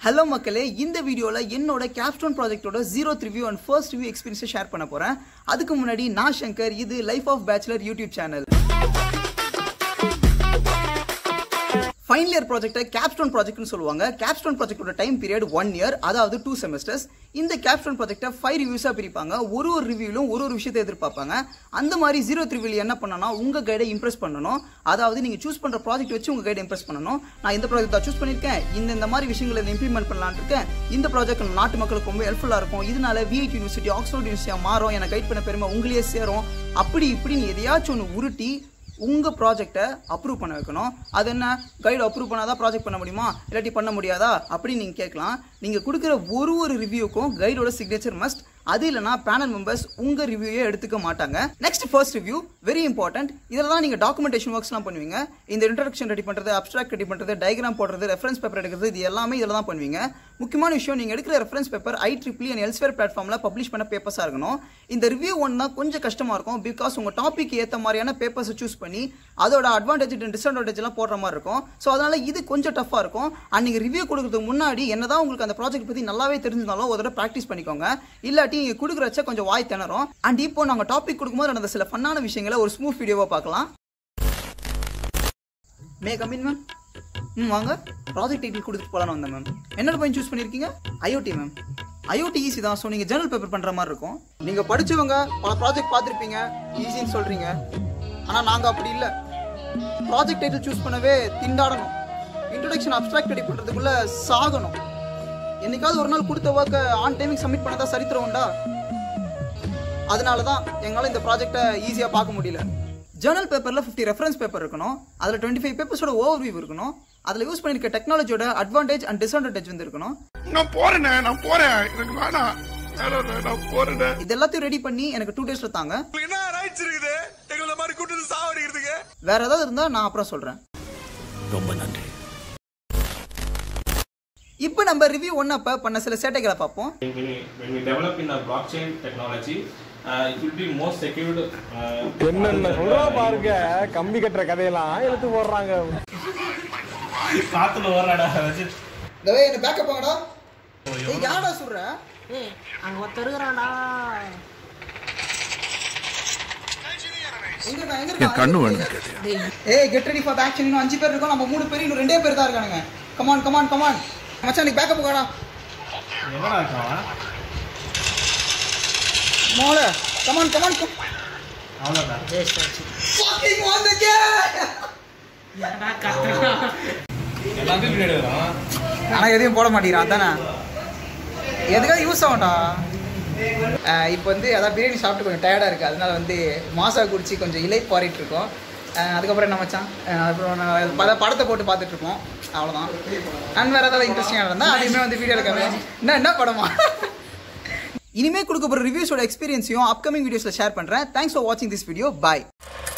Hello மக்களே இந்த வீடியோவில் என்னோட கேப்ஸ்டோன் ப்ராஜெக்ட்டோட zero review and first review எக்ஸ்பீரியன்ஸை ஷேர் பண்ண போகிறேன் அதுக்கு முன்னாடி நான் சங்கர் இது life of bachelor YouTube channel final year ப்ராஜெக்ட்டை கேப்ஸ்டோன் ப்ராஜெக்ட்னு சொல்லுவாங்க கேப்ஸ்டோன் ப்ராஜெக்ட்டோட டைம் பீரியட் ஒன் இயர் அதாவது டூ செமஸ்டர்ஸ் இந்த கேப்ஸ்டோன் ப்ராஜெக்ட்டை ஃபைவ் ரிவ்யூஸாக பிரிப்பாங்க ஒரு ஒரு ரிவ்யூலும் ஒரு ஒரு விஷயத்தை எதிர்பார்ப்பாங்க அந்த மாதிரி ஜீரோ ரிவ்யூல என்ன பண்ணனா உங்கள் கைடை இம்ப்ரெஸ் பண்ணணும் அதாவது நீங்கள் சூஸ் பண்ணுற ப்ராஜெக்ட் வச்சு உங்கள் கைடை இம்ப்ரெஸ் பண்ணணும் நான் இந்த ப்ராஜெக்ட் தான் சூஸ் பண்ணியிருக்கேன் இந்த இந்த மாதிரி விஷயங்களை இம்ப்ளிமெண்ட் பண்ணலான்னு இருக்கேன் இந்த ப்ராஜெக்ட் நாட்டு மக்களுக்கு ரொம்ப ஹெல்ப்ஃபுல்லாக இருக்கும் இதனால விஐடி யூனிவர்சிட்டி ஆக்ஸ்போர்ட் யூனிவர்சிட்டியாக மாறும் எனக்கு கைட் பண்ண பெருமை உங்களையே சேரும் அப்படி இப்படின்னு எதையாச்சும் ஒன்று உருட்டி உங்கள் ப்ராஜெக்டை அப்ரூவ் பண்ண வைக்கணும் அது என்ன கைடு அப்ரூவ் பண்ணாதான் ப்ராஜெக்ட் பண்ண முடியுமா இல்லாட்டி பண்ண முடியாதா அப்படின்னு நீங்கள் கேட்கலாம் நீங்கள் கொடுக்குற ஒரு ஒரு ரிவ்யூக்கும் கைடோட சிக்னேச்சர் மஸ்ட் அது இல்லைனா பேனல் மெம்பர்ஸ் உங்கள் ரிவ்யூவே எடுத்துக்க மாட்டாங்க next first review very important இதில் தான் நீங்கள் டாக்குமெண்டேஷன் ஒர்க்ஸ்லாம் பண்ணுவீங்க இந்த இன்ட்ரடக்ஷன் ரெடி பண்ணுறது அப்ட்ராக்ட் ரெடி பண்ணுறது டயக்ராம் போடுறது ரெஃபரன்ஸ் பேப்பர் எடுக்கிறது இது எல்லாமே இதில் தான் பண்ணுவீங்க முக்கியமான விஷயம் நீங்கள் எடுக்கிற reference paper I triple E and elsewhere பிளாட்ஃபார்மில் பப்ளிஷ் பண்ண பேப்பர்ஸாக இருக்கணும் இந்த ரிவ்யூ ஒன் தான் கொஞ்சம் கஷ்டமாக இருக்கும் பிகாஸ் உங்கள் டாபிக் ஏற்ற மாதிரியான பேப்பர்ஸை சூஸ் பண்ணி அதோட அட்வான்டேஜ் அண்ட் டிஸ்அட்வான்டேஜ் எல்லாம் போடுற மாதிரி இருக்கும் ஸோ அதனால இது கொஞ்சம் டஃப்பாக இருக்கும் அண்ட் நீங்கள் ரிவ்யூ கொடுக்கறதுக்கு முன்னாடி என்னதான் உங்களுக்கு அந்த ப்ராஜெக்ட் பற்றி நல்லாவே தெரிஞ்சிருந்தாலும் ஒரு தடவை ப்ராக்டிஸ் பண்ணிக்கோங்க இல்லாட்டி நீங்கள் கொடுக்குறச்ச கொஞ்சம் வாய் திணறும் அண்ட் இப்போ நாங்கள் டாபிக் கொடுக்கும்போது நடந்த சில ஃபன்னான விஷயங்களை ஒரு ஸ்மூத் வீடியோவாக பார்க்கலாம் மே கமின் மேம் ம் வாங்க ப்ராஜெக்ட் டைட்டில் கொடுத்துட்டு போகலான்னு வந்தேன் மேம் என்னோட பையன் சூஸ் பண்ணியிருக்கீங்க ஐஓடி மேம் ஐஓடி ஈஸி தான் ஸோ நீங்கள் ஜேர்னல் பேப்பர் பண்ணுற மாதிரி இருக்கும் நீங்கள் படிச்சவங்க பல ப்ராஜெக்ட் பார்த்துருப்பீங்க ஈஸின்னு சொல்கிறீங்க ஆனால் நாங்கள் அப்படி இல்லை ப்ராஜெக்ட் டைட்டில் சூஸ் பண்ணவே திண்டாடணும் இன்ட்ரடக்ஷன் அப்ட்ராக்ட் ரெடி பண்ணுறதுக்குள்ள சாகணும் என்னைக்காவது ஒரு நாள் கொடுத்த ஒர்க்கை ஆன் டைமிங் சப்மிட் பண்ணதா சரித்திரம் உண்டா அதனால தான் எங்களால் இந்த ப்ராஜெக்டை ஈஸியாக பார்க்க முடியல ஜேர்னல் பேப்பரில் ஃபிஃப்டி ரெஃபரன்ஸ் பேப்பர் இருக்கணும் அதில் டுவெண்ட்டி ஃபைவ் பேப்பர்ஸோட ஓவர் வியூ இருக்கணும் அதில் யூஸ் பண்ணியிருக்க டெக்னாலஜியோட அட்வான்டேஜ் அண்ட் டிஸ்அட்வான்டேஜ் வந்து இருக்கணும் நான் போறேனே நான் போறேன் எனக்கு வேணாம் வேணாண்ணே, நான் போறேனே இது எல்லாத்தையும் ரெடி பண்ணி எனக்கு டூ டேஸில் தாங்க உங்களுக்கு என்ன ரைட்ஸ் இருக்குது எங்களை மாதிரி கூட்டு சாவடிக்கிறதுக்கு வேற ஏதாவது இருந்தால் நான் அப்புறம் சொல்கிறேன் ரொம்ப நன்றி இப்போ நம்ம ரிவ்யூ ஒன் அப்போ பண்ண சில சேட்டைகளை பார்ப்போம் when we, when we develop in a blockchain technology, uh, it will be more secured. Uh, என்னென்ன சொல்றா பாருங்க கம்பி கட்டுற கதையெல்லாம் எடுத்து போடுறாங்க காத்துல ஓடுறாடா வச்சு தவே என்ன பேக்கப் வாங்கடா ஏய் யாரடா சொல்ற ஏய் அங்க ஒருத்தர் இருக்கிறான்டா எங்க இருக்கான் எங்க இருக்கான் கண்ணு வேணும் ஏய் கெட் ரெடி ஃபார் ஆக்ஷன் இன்னும் அஞ்சு பேர் இருக்கோம் நம்ம மூணு பேர் இன்னும் ரெண்டே பேர் தான் இருக்கானுங்க கமான் கமான் கமான் மச்சான் நீ பேக்கப் வாடா எங்கடா இருக்கான் மோல கமான் கமான் அவ்வளோதான் fucking won the game ஏன்டா கத்துறான் எல்லாத்தையும் பின்னாடி வரும் ஆனா எதையும் போட மாட்டேங்கிறான் அதானே எதுக்காவது யூஸ் ஆகும்டா அஹ் இப்போ வந்து அதான் பிரியாணி சாப்பிட்டு கொஞ்சம் டயர்டாக இருக்குது அதனால வந்து மாசா குடிச்சு கொஞ்சம் இலை பாரிட்டு இருக்கோம் அஹ் அதுக்கப்புறம் என்ன மச்சான் அஹ் அப்புறம் நான் பல படத்தை போட்டு பார்த்துட்டு இருப்போம் அவ்வளோதான் அண்ட் வேறு ஏதாவது இன்ட்ரெஸ்டிங்காக இருந்தால் அதையுமே வந்து வீடியோ எடுக்கவே என்ன என்ன படமா இனிமேல் கொடுக்க போகிற ரிவ்யூஸோட எக்ஸ்பீரியன்ஸையும் அப்கமிங் வீடியோஸில் ஷேர் பண்ணுறேன் தேங்க்ஸ் ஃபார் வாட்சிங் திஸ் வீடியோ பாய்